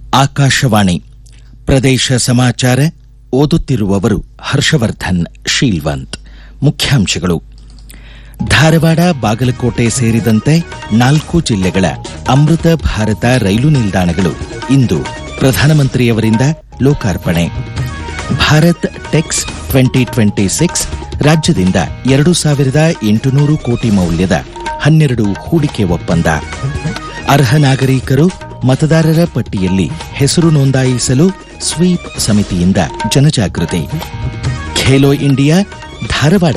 ಆಕಾಶವಾಣಿ ಪ್ರದೇಶ ಸಮಾಚಾರ ಓದುತ್ತಿರುವವರು ಹರ್ಷವರ್ಧನ್ ಶೀಲ್ವಂತ್ ಮುಖ್ಯಾಂಶಗಳು ಧಾರವಾಡ ಬಾಗಲಕೋಟೆ ಸೇರಿದಂತೆ ನಾಲ್ಕು ಜಿಲ್ಲೆಗಳ ಅಮೃತ ಭಾರತ ರೈಲು ನಿಲ್ದಾಣಗಳು ಇಂದು ಪ್ರಧಾನಮಂತ್ರಿಯವರಿಂದ ಲೋಕಾರ್ಪಣೆ Bharat Tex twenty twenty six ರಾಜ್ಯದಿಂದ ಎರಡು ಸಾವಿರದ ಎಂಟುನೂರು ಕೋಟಿ ಮೌಲ್ಯದ ಹನ್ನೆರಡು ಹೂಡಿಕೆ ಒಪ್ಪಂದ ಅರ್ಹ ನಾಗರಿಕರು ಮತದಾರರ ಪಟ್ಟಿಯಲ್ಲಿ ಹೆಸರು ನೋಂದಾಯಿಸಲು ಸ್ವೀಪ್ ಸಮಿತಿಯಿಂದ ಜನಜಾಗೃತಿ ಖೇಲೋ ಇಂಡಿಯಾ ಧಾರವಾಡ